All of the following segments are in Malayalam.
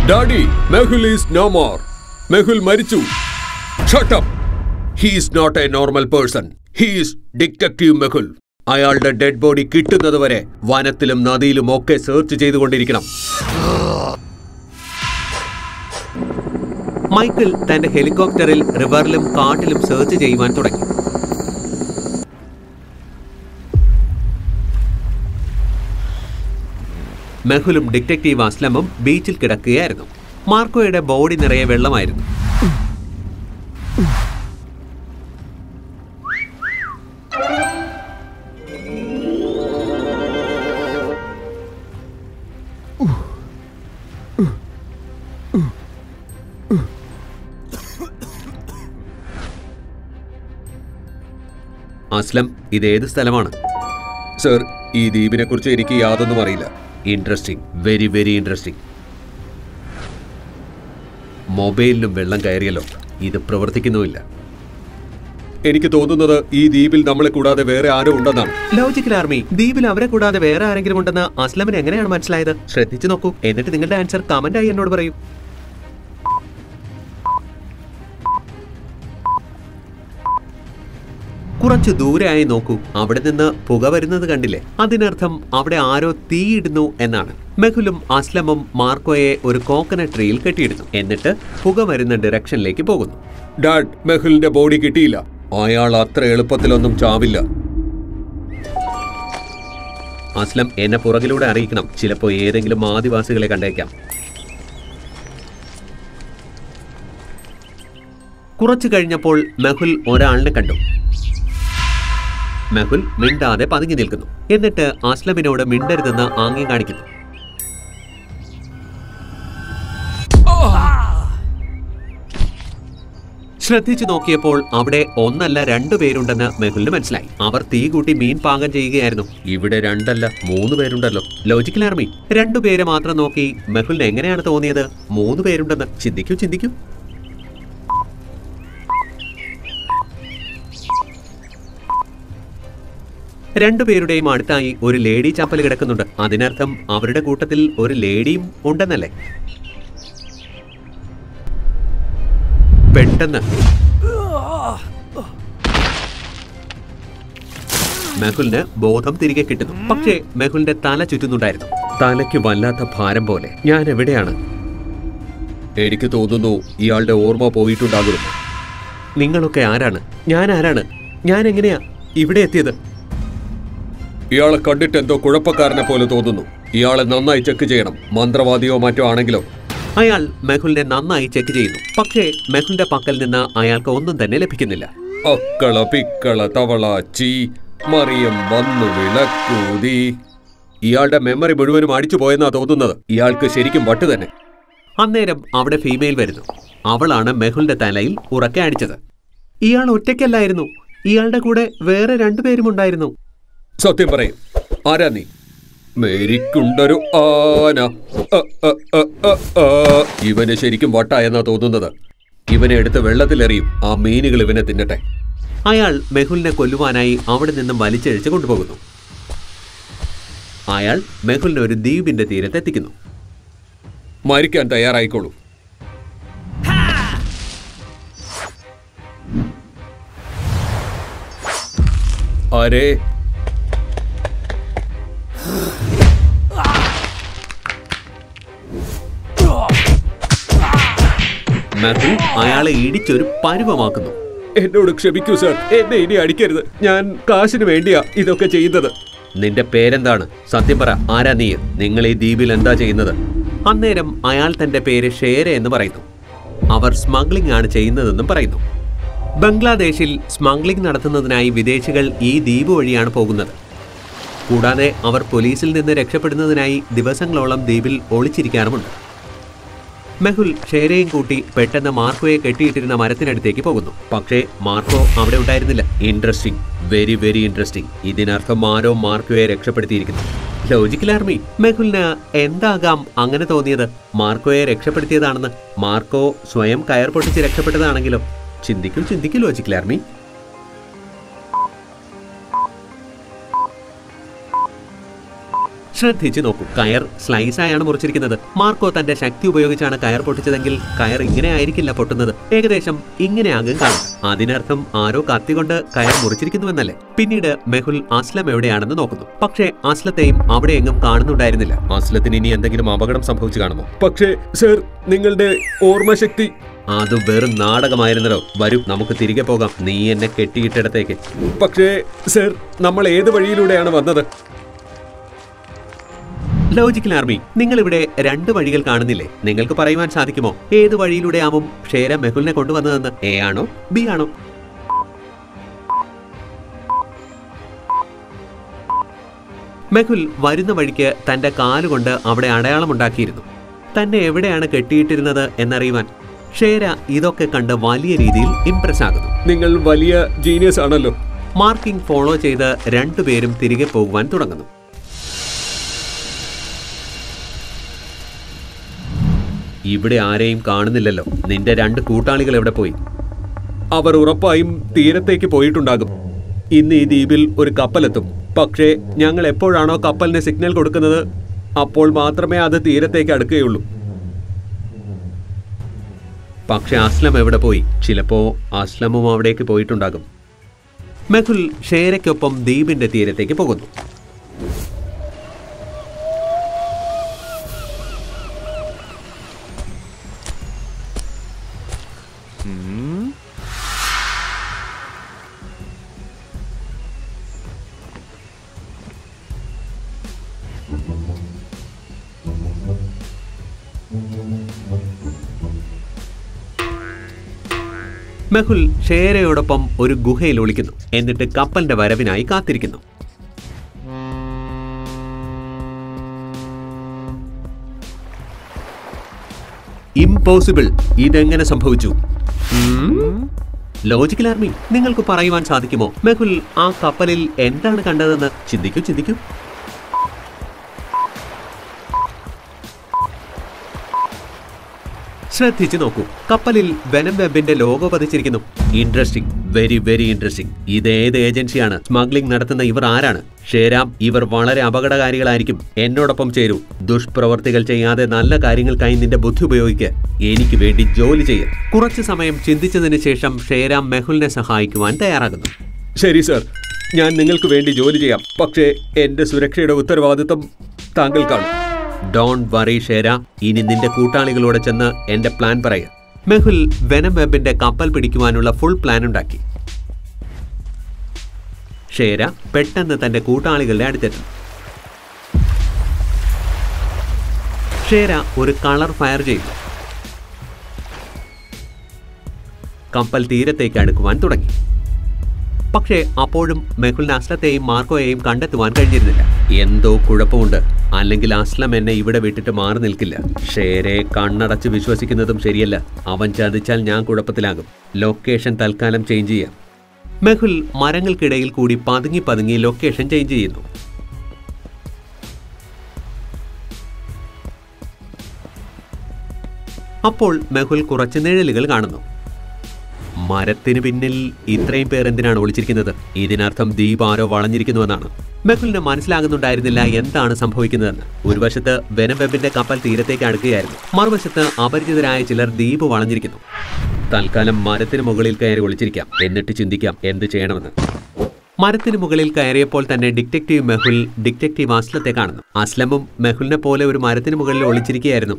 Daddy Mehul is no more Mehul മരിച്ചു shut up he's not a normal person he's detective Mehul അയാളുടെ ഡെഡ് ബോഡി കിട്ടുന്നതുവരെ വനത്തിലും നദിയിലും ഒക്കെ സെർച്ച് ചെയ്തുകൊണ്ടിരിക്കണം മൈക്കിൾ തന്റെ ഹെലികോപ്റ്ററിൽ റിവറിലും കാട്ടിലും സെർച്ച് ചെയ്യുവാൻ തുടങ്ങി മെഹുലും ഡിറ്റക്റ്റീവ് അസ്ലമും ബീച്ചിൽ കിടക്കുകയായിരുന്നു മാർക്കോയുടെ ബോഡി നിറയെ വെള്ളമായിരുന്നു അസ്ലം ഇതേത് സ്ഥലമാണ് സർ ഈ ദ്വീപിനെ കുറിച്ച് എനിക്ക് യാതൊന്നും അറിയില്ല ഇൻട്രസ്റ്റിംഗ് വെരി വെരി ഇൻട്രസ്റ്റിംഗ് മൊബൈലിലും വെള്ളം കയറിയല്ലോ ഇത് പ്രവർത്തിക്കുന്നുമില്ല എനിക്ക് തോന്നുന്നത് ഈ ദ്വീപിൽ നമ്മളെ കൂടാതെ വേറെ ആരോ ഉണ്ടെന്നാണ് ലോജിക്കൽ ആർമി ദ്വീപിൽ അവരെ കൂടാതെ വേറെ ആരെങ്കിലും ഉണ്ടെന്ന് അസ്ലമിന് എങ്ങനെയാണ് മനസ്സിലായത് ശ്രദ്ധിച്ചു നോക്കൂ എന്നിട്ട് നിങ്ങളുടെ ആൻസർ കമന്റ് ആയി എന്നോട് പറയൂ കുറച്ച് ദൂരെയായി നോക്കൂ അവിടെ നിന്ന് പുക വരുന്നത് കണ്ടില്ലേ അതിനർത്ഥം അവിടെ ആരോ തീയിടുന്നു എന്നാണ് മെഹുലും അസ്ലമും മാർക്കോയെ ഒരു കോക്കനട്ട് ട്രീയിൽ കെട്ടിയിടുന്നു എന്നിട്ട് പുക വരുന്ന ഡിറക്ഷനിലേക്ക് പോകുന്നു ഡാഡ് മെഹുലിന്റെ ബോഡി കിട്ടിയില്ല അയാൾ അത്ര എളുപ്പത്തിലൊന്നും ചാവില്ല അസ്ലം എന്നെ പുറകിലൂടെ അറിയിക്കണം ചിലപ്പോൾ ഏതെങ്കിലും ആദിവാസികളെ കണ്ടേക്കാം കുറച്ചു കഴിഞ്ഞപ്പോൾ മെഹുൽ ഒരാളിനെ കണ്ടു മെഹുൽ മിണ്ടാതെ പതുങ്ങി നിൽക്കുന്നു എന്നിട്ട് അസ്ലമിനോട് മിണ്ടരുതെന്ന് ആംഗ്യം കാണിക്കുന്നു ശ്രദ്ധിച്ചു നോക്കിയപ്പോൾ അവിടെ ഒന്നല്ല രണ്ടു പേരുണ്ടെന്ന് മെഹുലിന് മനസ്സിലായി അവർ തീ കൂട്ടി മീൻ പാകം ചെയ്യുകയായിരുന്നു ഇവിടെ രണ്ടല്ല മൂന്ന് പേരുണ്ടല്ലോ ലോജിക്കൽ ആർമി രണ്ടു പേരെ മാത്രം നോക്കി മെഹുലിന് എങ്ങനെയാണ് തോന്നിയത് മൂന്ന് പേരുണ്ടെന്ന് ചിന്തിക്കൂ ചിന്തിക്കൂ രണ്ടുപേരുടെയും അടുത്തായി ഒരു ലേഡി ചപ്പൽ കിടക്കുന്നുണ്ട് അതിനർത്ഥം അവരുടെ കൂട്ടത്തിൽ ഒരു ലേഡിയും ഉണ്ടെന്നല്ലേ പെട്ടെന്ന് മെഹുലിന് ബോധം തിരികെ കിട്ടുന്നു പക്ഷേ മെഹുലിന്റെ തല ചുറ്റുന്നുണ്ടായിരുന്നു തലയ്ക്ക് വല്ലാത്ത ഭാരം പോലെ ഞാൻ എവിടെയാണ് എനിക്ക് തോന്നുന്നു ഇയാളുടെ ഓർമ്മ പോയിട്ടുണ്ടാകുന്നു നിങ്ങളൊക്കെ ആരാണ് ഞാൻ ആരാണ് ഞാൻ എങ്ങനെയാ ഇവിടെ എത്തിയത് ഇയാളെ കണ്ടിട്ട് എന്തോ കുഴപ്പക്കാരനെ പോലെ തോന്നുന്നു ഇയാളെ നന്നായി ചെക്ക് ചെയ്യണം മന്ത്രവാദിയോ മറ്റോ ആണെങ്കിലോ അയാൾ മെഹുലിനെ നന്നായി ചെക്ക് ചെയ്യുന്നു പക്ഷേ മെഹുലിന്റെ പക്കൽ നിന്ന് അയാൾക്ക് ഒന്നും തന്നെ ലഭിക്കുന്നില്ല അക്കള പിക്കള തവള ചീ മറിയം വന്നു വിളക്കൂതി ഇയാളുടെ മെമ്മറി മുഴുവനും അടിച്ചു പോയെന്നാ തോന്നുന്നത് ഇയാൾക്ക് ശരിക്കും വട്ട് തന്നെ അന്നേരം അവിടെ ഫീമെയിൽ വരുന്നു അവളാണ് മെഹുലിന്റെ തലയിൽ ഉറക്കെ അടിച്ചത് ഇയാൾ ഒറ്റയ്ക്കല്ലായിരുന്നു ഇയാളുടെ കൂടെ വേറെ രണ്ടുപേരും ഉണ്ടായിരുന്നു സത്യം പറയും ആരാ നീ മേരിക്കുണ്ടൊരു ആന അ, അ, അ, അ, ആ. ഇവന് ശരിക്കും വട്ടായെന്നാ തോന്നുന്നത് ഇവനെ എടുത്ത് വെള്ളത്തിലെറിയും ആ മീനുകൾ ഇവനെ തിന്നട്ടെ അയാൾ മെഹുലിനെ കൊല്ലുവാനായി അവിടെ നിന്നും വലിച്ചഴിച്ച് കൊണ്ടുപോകുന്നു അയാൾ മെഹുലിനെ ഒരു ദ്വീപിന്റെ തീരത്തെത്തിക്കുന്നു മരിക്കാൻ തയ്യാറായിക്കോളൂ അരേ മെഹുൽ അയാളെ ഇടിച്ചൊരു പരുവമാക്കുന്നു എന്നോട് ക്ഷമിക്കൂ സാർ എന്നെ ഇനി അടിക്കരുത് ഞാൻ കാശിന് വേണ്ടിയാ ഇതൊക്കെ ചെയ്യുന്നത് നിന്റെ പേരെന്താണ് സത്യം പറ ആരാ നീ നിങ്ങൾ ഈ ദ്വീപിൽ എന്താ ചെയ്യുന്നത് അന്നേരം അയാൾ തന്റെ പേര് ഷേര എന്ന് പറയുന്നു അവർ സ്മഗ്ലിംഗ് ആണ് ചെയ്യുന്നതെന്നും പറയുന്നു ബംഗ്ലാദേശിൽ സ്മഗ്ലിംഗ് നടത്തുന്നതിനായി വിദേശികൾ ഈ ദ്വീപ് വഴിയാണ് പോകുന്നത് കൂടാതെ അവർ പോലീസിൽ നിന്ന് രക്ഷപ്പെടുന്നതിനായി ദിവസങ്ങളോളം ദ്വീപിൽ ഒളിച്ചിരിക്കാറുമുണ്ട് മെഹുൽ ഷേരയും കൂട്ടി പെട്ടെന്ന് മാർക്കോയെ കെട്ടിയിട്ടിരുന്ന മരത്തിനടുത്തേക്ക് പോകുന്നു പക്ഷേ മാർക്കോ അവിടെ ഉണ്ടായിരുന്നില്ല ഇൻട്രസ്റ്റിംഗ് വെരി വെരി ഇൻട്രസ്റ്റിംഗ് ഇതിനർത്ഥം ആരോ മാർക്കോയെ രക്ഷപ്പെടുത്തിയിരിക്കുന്നു ലോജിക്കൽ ആർമി മെഹുലിന് എന്താകാം അങ്ങനെ തോന്നിയത് മാർക്കോയെ രക്ഷപ്പെടുത്തിയതാണെന്ന് മാർക്കോ സ്വയം കയർ പൊട്ടിച്ച് രക്ഷപ്പെട്ടതാണെങ്കിലോ ചിന്തിക്കൂ ചിന്തിക്കൂ ലോജിക്കൽ ആർമി ശ്രദ്ധിച്ചു നോക്കൂ കയർ സ്ലൈസായാണ് മുറിച്ചിരിക്കുന്നത് മാർക്കോ തന്റെ ശക്തി ഉപയോഗിച്ചാണ് കയർ പൊട്ടിച്ചതെങ്കിൽ കയർ ഇങ്ങനെ ആയിരിക്കില്ല പൊട്ടുന്നത് ഏകദേശം ഇങ്ങനെയാകും കാണും അതിനർത്ഥം ആരോ കത്തികൊണ്ട് കയർ മുറിച്ചിരിക്കുന്നുവെന്നല്ലേ പിന്നീട് മെഹുൽ അസ്ലം എവിടെയാണെന്ന് നോക്കുന്നു പക്ഷേ അസ്ലത്തെയും അവിടെ എങ്ങും കാണുന്നുണ്ടായിരുന്നില്ല അസ്ലത്തിന് ഇനി എന്തെങ്കിലും അപകടം സംഭവിച്ചു കാണുമോ പക്ഷേ സർ നിങ്ങളുടെ ഓർമ്മശക്തി അത് വെറും നാടകമായിരുന്നല്ലോ വരൂ നമുക്ക് തിരികെ പോകാം നീ എന്നെ കെട്ടിയിട്ടിടത്തേക്ക് പക്ഷേ സർ നമ്മൾ ഏത് വഴിയിലൂടെയാണ് വന്നത് ലോജിക്കൽ ആർമി നിങ്ങൾ ഇവിടെ രണ്ട് വഴികൾ കാണുന്നില്ലേ നിങ്ങൾക്ക് പറയുവാൻ സാധിക്കുമോ ഏത് വഴിയിലൂടെയാവും ഷേര മെഹുലിനെ കൊണ്ടുവന്നതെന്ന് എ ആണോ ബി ആണോ മെഹുൽ വരുന്ന വഴിക്ക് തന്റെ കാലുകൊണ്ട് അവിടെ അടയാളമുണ്ടാക്കിയിരുന്നു തന്നെ എവിടെയാണ് കെട്ടിയിട്ടിരുന്നത് എന്നറിയുവാൻ ഷേര ഇതൊക്കെ കണ്ട് വലിയ രീതിയിൽ ഇംപ്രസ് ആകുന്നു നിങ്ങൾ വലിയ ജീനിയസ് ആണല്ലോ മാർക്കിംഗ് ഫോളോ ചെയ്ത് രണ്ടുപേരും തിരികെ പോകുവാൻ തുടങ്ങുന്നു ഇവിടെ ആരെയും കാണുന്നില്ലല്ലോ നിന്റെ രണ്ട് കൂട്ടാളികൾ എവിടെ പോയി അവർ ഉറപ്പായും തീരത്തേക്ക് പോയിട്ടുണ്ടാകും ഇന്ന് ഈ ദ്വീപിൽ ഒരു കപ്പലെത്തും പക്ഷേ ഞങ്ങൾ എപ്പോഴാണോ കപ്പലിന് സിഗ്നൽ കൊടുക്കുന്നത് അപ്പോൾ മാത്രമേ അത് തീരത്തേക്ക് അടുക്കുകയുള്ളൂ പക്ഷെ അസ്ലം എവിടെ പോയി ചിലപ്പോ അസ്ലമും അവിടേക്ക് പോയിട്ടുണ്ടാകും മെഹുൽ ഷേരയ്ക്കൊപ്പം ദ്വീപിന്റെ തീരത്തേക്ക് പോകുന്നു മെഹുൽ ഷേരയോടൊപ്പം ഒരു ഗുഹയിൽ ഒളിക്കുന്നു എന്നിട്ട് കപ്പലിന്റെ വരവിനായി കാത്തിരിക്കുന്നു ഇംപോസിബിൾ ഇതെങ്ങനെ സംഭവിച്ചു ലോജിക്കൽ ആർമി നിങ്ങൾക്ക് പറയുവാൻ സാധിക്കുമോ മെഹുൽ ആ കപ്പലിൽ എന്താണ് കണ്ടതെന്ന് ചിന്തിക്കൂ ചിന്തിക്കൂ ശ്രദ്ധിച്ചു നോക്കൂ കപ്പലിൽ വെനം വെബിന്റെ ലോഗോ പതിച്ചിരിക്കുന്നു ഇൻട്രസ്റ്റിംഗ് വെരി വെരി ഇൻട്രസ്റ്റിംഗ് ഇത് ഏത് ഏജൻസിയാണ് സ്മഗ്ലിംഗ് നടത്തുന്ന ഇവർ ആരാണ് ഷേരാം ഇവർ വളരെ അപകടകാരികളായിരിക്കും എന്നോടൊപ്പം ചേരൂ ദുഷ്പ്രവർത്തികൾ ചെയ്യാതെ നല്ല കാര്യങ്ങൾക്കായി നിന്റെ ബുദ്ധി ഉപയോഗിക്കുക എനിക്ക് വേണ്ടി ജോലി ചെയ്യുക കുറച്ചു സമയം ചിന്തിച്ചതിന് ശേഷം ഷേരാം മെഹുലിനെ സഹായിക്കുവാൻ തയ്യാറാകുന്നു ശരി സർ ഞാൻ നിങ്ങൾക്ക് വേണ്ടി ജോലി ചെയ്യാം പക്ഷേ എന്റെ സുരക്ഷയുടെ ഉത്തരവാദിത്തം താങ്കൾക്കാണ് ഡോൺ വറി ഷേര ഇനി നിന്റെ കൂട്ടാളികളോട് ചെന്ന് എന്റെ പ്ലാൻ പറയുക മെഹുൽ വെനം വെബിന്റെ കപ്പൽ പിടിക്കുവാനുള്ള ഫുൾ പ്ലാൻ ഉണ്ടാക്കി ഷേര പെട്ടെന്ന് തന്റെ കൂട്ടാളികളുടെ അടുത്തെത്തും ഷേര ഒരു കളർ ഫയർ ചെയ്തു കപ്പൽ തീരത്തേക്ക് അടുക്കുവാൻ തുടങ്ങി പക്ഷേ അപ്പോഴും മെഹുലിന് അസ്ലത്തെയും മാർക്കോയെയും കണ്ടെത്തുവാൻ കഴിഞ്ഞിരുന്നില്ല എന്തോ കുഴപ്പമുണ്ട് അല്ലെങ്കിൽ അസ്ലം എന്നെ ഇവിടെ വിട്ടിട്ട് മാറി നിൽക്കില്ല ഷേരെ കണ്ണടച്ച് വിശ്വസിക്കുന്നതും ശരിയല്ല അവൻ ചതിച്ചാൽ ഞാൻ കുഴപ്പത്തിലാകും ലൊക്കേഷൻ തൽക്കാലം ചേഞ്ച് ചെയ്യാം മെഹുൽ മരങ്ങൾക്കിടയിൽ കൂടി പതുങ്ങി പതുങ്ങി ലൊക്കേഷൻ ചേഞ്ച് ചെയ്യുന്നു അപ്പോൾ മെഹുൽ കുറച്ച് നിഴലുകൾ കാണുന്നു മരത്തിന് പിന്നിൽ ഇത്രയും പേർ എന്തിനാണ് ഒളിച്ചിരിക്കുന്നത് ഇതിനർത്ഥം ദ്വീപ് ആരോ വളഞ്ഞിരിക്കുന്നുവെന്നാണ് മെഹുലിന് മനസ്സിലാകുന്നുണ്ടായിരുന്നില്ല എന്താണ് സംഭവിക്കുന്നതെന്ന് ഒരു വശത്ത് വെനം വെബിന്റെ കപ്പൽ തീരത്തേക്ക് അടുക്കുകയായിരുന്നു മറുവശത്ത് അപരിചിതരായ ചിലർ ദ്വീപ് വളഞ്ഞിരിക്കുന്നു തൽക്കാലം മരത്തിന് മുകളിൽ കയറി ഒളിച്ചിരിക്കാം എന്നിട്ട് ചിന്തിക്കാം എന്ത് ചെയ്യണമെന്ന് മരത്തിന് മുകളിൽ കയറിയപ്പോൾ തന്നെ ഡിറ്റക്റ്റീവ് മെഹുൽ ഡിറ്റക്റ്റീവ് അസ്ലത്തെ കാണുന്നു അസ്ലമും മെഹുലിനെ പോലെ ഒരു മരത്തിന് മുകളിൽ ഒളിച്ചിരിക്കുകയായിരുന്നു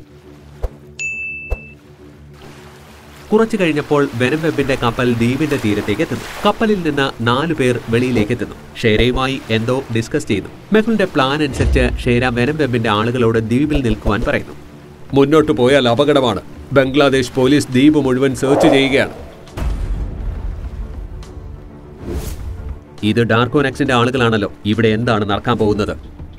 കുറച്ചു കഴിഞ്ഞപ്പോൾ വെനം വെബിന്റെ കപ്പൽ ദ്വീപിന്റെ തീരത്തേക്ക് എത്തുന്നു കപ്പലിൽ നിന്ന് നാലു പേർ വെളിയിലേക്ക് എത്തുന്നു ഷേരയുമായി എന്തോ ഡിസ്കസ് ചെയ്യുന്നു മെഹുലിന്റെ പ്ലാൻ അനുസരിച്ച് ഷേര വെനം വെബിന്റെ ആളുകളോട് ദ്വീപിൽ നിൽക്കുവാൻ പറയുന്നു മുന്നോട്ട് പോയാൽ അപകടമാണ് ബംഗ്ലാദേശ് പോലീസ് ദ്വീപ് മുഴുവൻ സെർച്ച് ചെയ്യുകയാണ് ഇത് ഡാർക്കോനെക്സിന്റെ ആളുകളാണല്ലോ ഇവിടെ എന്താണ് നടക്കാൻ പോകുന്നത്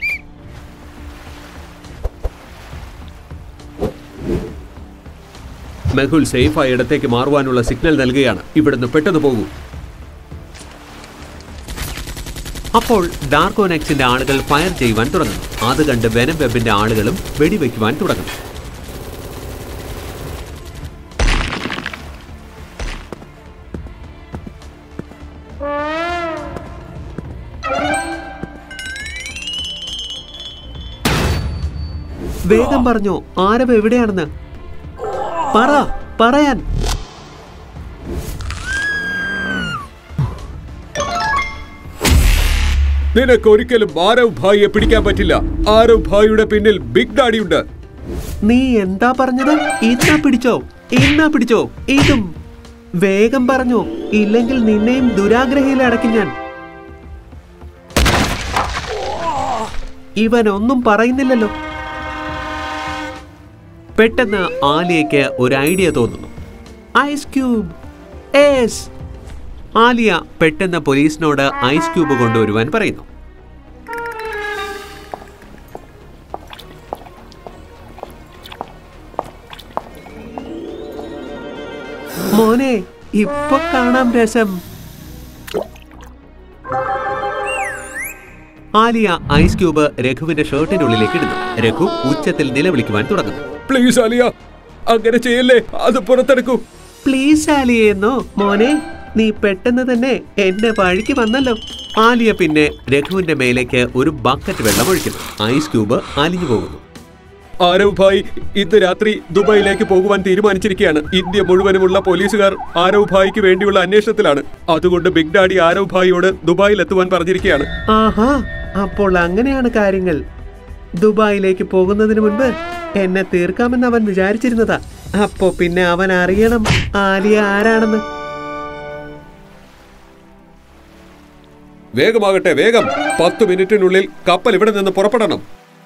മെഹുൽ സേഫായ ഇടത്തേക്ക് മാറുവാനുള്ള സിഗ്നൽ നൽകുകയാണ് ഇവിടുന്ന് പെട്ടെന്ന് പോകൂ അപ്പോൾ ഡാർക്കോനെക്സിന്റെ ആളുകൾ ഫയർ ചെയ്യുവാൻ തുടങ്ങുന്നു അത് കണ്ട് വെനം വെബിന്റെ ആളുകളും വെടിവെക്കുവാൻ തുടങ്ങുന്നു വേഗം പറഞ്ഞോ ആരവ് എവിടെയാണെന്ന് പറ പറയാൻ നിനക്ക് ഒരിക്കലും ആരവ് ഭായിയെ പിടിക്കാൻ പറ്റില്ല ആരവ് ഭായിയുടെ പിന്നിൽ ബിഗ് ഡാഡി ഉണ്ട് നീ എന്താ പറഞ്ഞത് ഇന്നാ പിടിച്ചോ ഇന്നാ പിടിച്ചോ ഇതും വേഗം പറഞ്ഞോ ഇല്ലെങ്കിൽ നിന്നെയും ദുരാഗ്രഹയിൽ അടക്കും ഞാൻ ഇവൻ ഒന്നും പറയുന്നില്ലല്ലോ പെട്ടെന്ന് ആലിയയ്ക്ക് ഒരു ഐഡിയ തോന്നുന്നു ഐസ് ക്യൂബ് എസ് ആലിയ പെട്ടെന്ന് പോലീസിനോട് ഐസ് ക്യൂബ് കൊണ്ടുവരുവാൻ പറയുന്നു മോനെ ഇപ്പൊ കാണാം രസം ആലിയ ഐസ് ക്യൂബ് രഘുവിന്റെ ഷർട്ടിനുള്ളിലേക്ക് ഇടുന്നു രഘു ഉച്ചത്തിൽ നിലവിളിക്കുവാൻ തുടങ്ങുന്നു പ്ലീസ് ആലിയ അങ്ങനെ ചെയ്യല്ലേ അത് പുറത്തെടുക്കൂ പ്ലീസ് ആലിയെന്നോ മോനെ നീ പെട്ടെന്ന് തന്നെ എന്റെ വഴിക്ക് വന്നല്ലോ ആലിയ പിന്നെ രഘുവിന്റെ മേലേക്ക് ഒരു ബക്കറ്റ് വെള്ളം ഒഴിക്കുന്നു ഐസ് ക്യൂബ് അലിഞ്ഞു പോകുന്നു ആരവ് ഭായ് ഇന്ന് രാത്രി ദുബായിലേക്ക് പോകുവാൻ തീരുമാനിച്ചിരിക്കുകയാണ് ഇന്ത്യ മുഴുവനുമുള്ള പോലീസുകാർ ആരവ് ഭായിക്ക് വേണ്ടിയുള്ള അന്വേഷണത്തിലാണ് അതുകൊണ്ട് ബിഗ് ഡാഡി ആരവ് ഭായിയോട് ദുബായിൽ എത്തുവാൻ പറഞ്ഞിരിക്കുകയാണ് ആഹാ അപ്പോൾ അങ്ങനെയാണ് കാര്യങ്ങൾ ദുബായിലേക്ക് പോകുന്നതിന് മുൻപ് എന്നെ തീർക്കാമെന്ന് അവൻ വിചാരിച്ചിരുന്നതാ അപ്പോ പിന്നെ അവൻ അറിയണം ആലിയ ആരാണെന്ന് വേഗമാകട്ടെ വേഗം പത്ത് മിനിറ്റിനുള്ളിൽ കപ്പൽ ഇവിടെ നിന്ന് പുറപ്പെടണം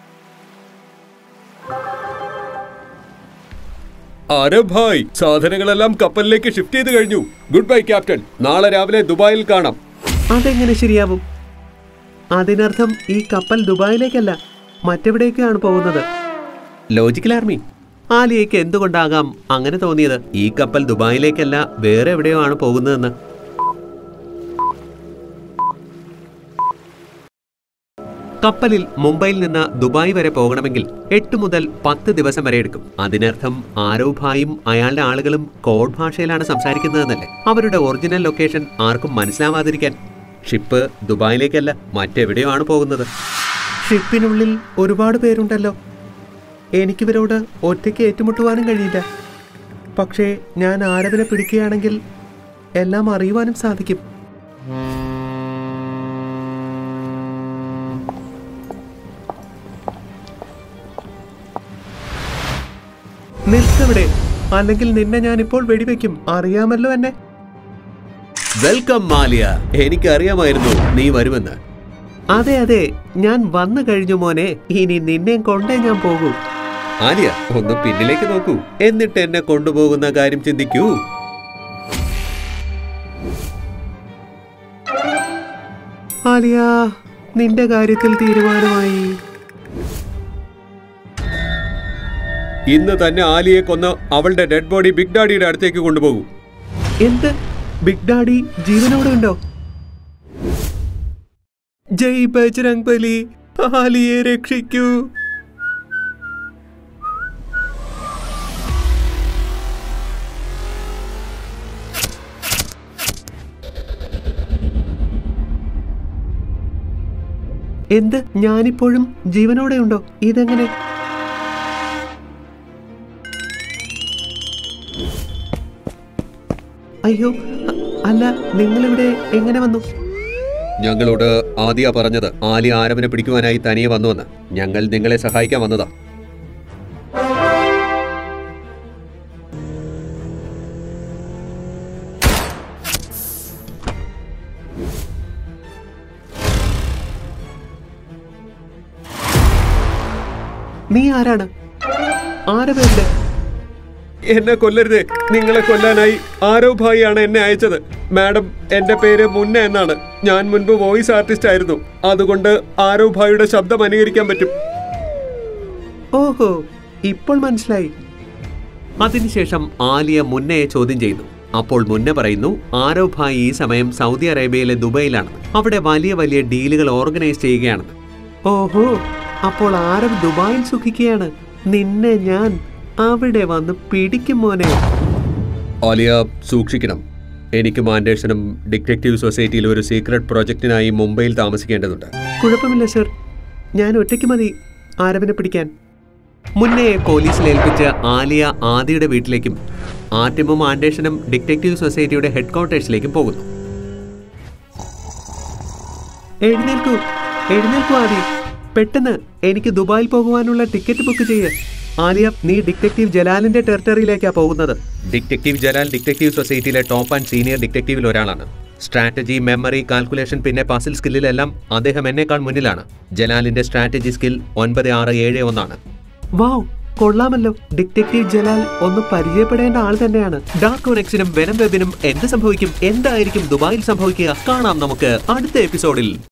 ആരവ് ഭായ് സാധനങ്ങളെല്ലാം കപ്പലിലേക്ക് ഷിഫ്റ്റ് ചെയ്ത് കഴിഞ്ഞു ഗുഡ് ബൈ ക്യാപ്റ്റൻ നാളെ രാവിലെ ദുബായിൽ കാണാം അതെങ്ങനെ ശരിയാവും അതിനർത്ഥം ഈ കപ്പൽ ദുബായിലേക്കല്ല മറ്റെവിടേക്കാണ് പോകുന്നത് ലോജിക്കൽ ആർമി ആലിയയ്ക്ക് എന്തുകൊണ്ടാകാം അങ്ങനെ തോന്നിയത് ഈ കപ്പൽ ദുബായിലേക്കല്ല വേറെ എവിടെയോ ആണ് പോകുന്നതെന്ന് കപ്പലിൽ മുംബൈയിൽ നിന്ന് ദുബായ് വരെ പോകണമെങ്കിൽ എട്ട് മുതൽ പത്ത് ദിവസം വരെ എടുക്കും അതിനർത്ഥം ആരവ് ഭായും അയാളുടെ ആളുകളും കോഡ് ഭാഷയിലാണ് സംസാരിക്കുന്നതെന്നല്ലേ അവരുടെ ഒറിജിനൽ ലൊക്കേഷൻ ആർക്കും മനസ്സിലാവാതിരിക്കാൻ ഷിപ്പ് ദുബായിലേക്കല്ല മറ്റെവിടെയോ ആണ് പോകുന്നത് ഷിപ്പിനുള്ളിൽ ഒരുപാട് പേരുണ്ടല്ലോ എനിക്കിവരോട് ഒറ്റയ്ക്ക് ഏറ്റുമുട്ടുവാനും കഴിയില്ല പക്ഷേ ഞാൻ ആരവിനെ പിടിക്കുകയാണെങ്കിൽ എല്ലാം അറിയുവാനും സാധിക്കും നിൽക്കവിടെ അല്ലെങ്കിൽ നിന്നെ ഞാൻ ഇപ്പോൾ വെടിവെക്കും അറിയാമല്ലോ എന്നെ വെൽക്കം മാലിയ എനിക്കറിയാമായിരുന്നു നീ വരുമെന്ന് അതെ അതെ ഞാൻ വന്നു കഴിഞ്ഞു മോനെ ഇനി നിന്നെ കൊണ്ടേ ഞാൻ പോകൂ ആലിയ ഒന്ന് പിന്നിലേക്ക് നോക്കൂ എന്നിട്ട് എന്നെ കൊണ്ടുപോകുന്ന കാര്യം ചിന്തിക്കൂ ആലിയ നിന്റെ കാര്യത്തിൽ തീരുമാനമായി ഇന്ന് തന്നെ ആലിയെ കൊന്ന് അവളുടെ ഡെഡ് ബോഡി ബിഗ് ഡാഡിയുടെ അടുത്തേക്ക് കൊണ്ടുപോകൂ എന്ത് ബിഗ് ഡാഡി ജീവനോടെ ഉണ്ടോ ജയ് ബജ്രംഗ് ബലി ആലിയെ രക്ഷിക്കൂ എന്ത് ഞാനിപ്പോഴും ജീവനോടെ ഉണ്ടോ ഇതെങ്ങനെ അയ്യോ അ- അല്ല നിങ്ങളിവിടെ എങ്ങനെ വന്നു ഞങ്ങളോട് ആദ്യ പറഞ്ഞത് ആലി ആരവനെ പിടിക്കുവാനായി തനിയെ വന്നുവെന്ന് ഞങ്ങൾ നിങ്ങളെ സഹായിക്കാൻ വന്നതാ നീ ആരാണ് ആരവേണ്ട എന്നെ കൊല്ലരുത് നിങ്ങളെ കൊല്ലാനായി ആരോ ഭായിയാണ് എന്നെ അയച്ചത് മാഡം എന്റെ പേര് മുന്ന എന്നാണ് ഞാൻ മുൻപ് വോയിസ് ആർട്ടിസ്റ്റ് ആയിരുന്നു അതുകൊണ്ട് ആരോ ഭായിയുടെ ശബ്ദം അനുകരിക്കാൻ പറ്റും ഓഹോ ഇപ്പോൾ മനസ്സിലായി അതിനുശേഷം ആലിയ മുന്നയെ ചോദ്യം ചെയ്യുന്നു അപ്പോൾ മുന്ന പറയുന്നു ആരവ് ഭായ് ഈ സമയം സൗദി അറേബ്യയിലെ ദുബൈയിലാണ് അവിടെ വലിയ വലിയ ഡീലുകൾ ഓർഗനൈസ് ചെയ്യുകയാണെന്ന് ഓഹോ അപ്പോൾ ആരവ് ദുബായിൽ സുഖിക്കുകയാണ് നിന്നെ ഞാൻ അവിടെ വന്ന് പിടിക്കും മോനെ ആലിയ സൂക്ഷിക്കണം എനിക്ക് മാൻഡേഷനും ഡിറ്റക്റ്റീവ് സൊസൈറ്റിയിൽ ഒരു സീക്രട്ട് പ്രോജക്റ്റിനായി മുംബൈയിൽ താമസിക്കേണ്ടതുണ്ട് കുഴപ്പമില്ല സർ ഞാൻ ഒറ്റയ്ക്ക് മതി ആരവിനെ പിടിക്കാൻ മുന്നേ പോലീസിൽ ഏൽപ്പിച്ച ആലിയ ആദിയുടെ വീട്ടിലേക്കും ആർട്ടിമും ആൻഡേഷനും ഡിറ്റക്റ്റീവ് സൊസൈറ്റിയുടെ ഹെഡ്ക്വാർട്ടേഴ്സിലേക്കും പോകുന്നു എഴുന്നേൽക്കൂ എഴുന്നേൽക്കൂ ആദി പെട്ടെന്ന് എനിക്ക് ദുബായിൽ പോകുവാനുള്ള ടിക്കറ്റ് ബുക്ക് ചെയ്യ് ആലിയ നീ ഡിറ്റക്റ്റീവ് ജലാലിന്റെ ടെറിട്ടറിയിലേക്കാ പോകുന്നത് ഡിറ്റക്റ്റീവ് ജലാൽ ഡിറ്റക്റ്റീവ് സൊസൈറ്റിയിലെ ടോപ്പ് ആൻഡ് സീനിയർ ഡിറ്റക്റ്റീവിൽ ഒരാളാണ് സ്ട്രാറ്റജി മെമ്മറി കാൽക്കുലേഷൻ പിന്നെ പസിൽ സ്കില്ലിലെല്ലാം അദ്ദേഹം എന്നേക്കാൾ മുന്നിലാണ് ജലാലിന്റെ സ്ട്രാറ്റജി സ്കിൽ ഒൻപത് ആറ് ഏഴ് ഒന്നാണ് വാവ് കൊള്ളാമല്ലോ ഡിറ്റക്റ്റീവ് ജലാൽ ഒന്ന് പരിചയപ്പെടേണ്ട ആൾ തന്നെയാണ് ഡാർക്ക് കോനെക്സിനും വെനം വെബിനും എന്ത് സംഭവിക്കും എന്തായിരിക്കും ദുബായിൽ സംഭവിക്കുക കാണാം നമുക്ക് അടുത്ത എപ്പിസോഡിൽ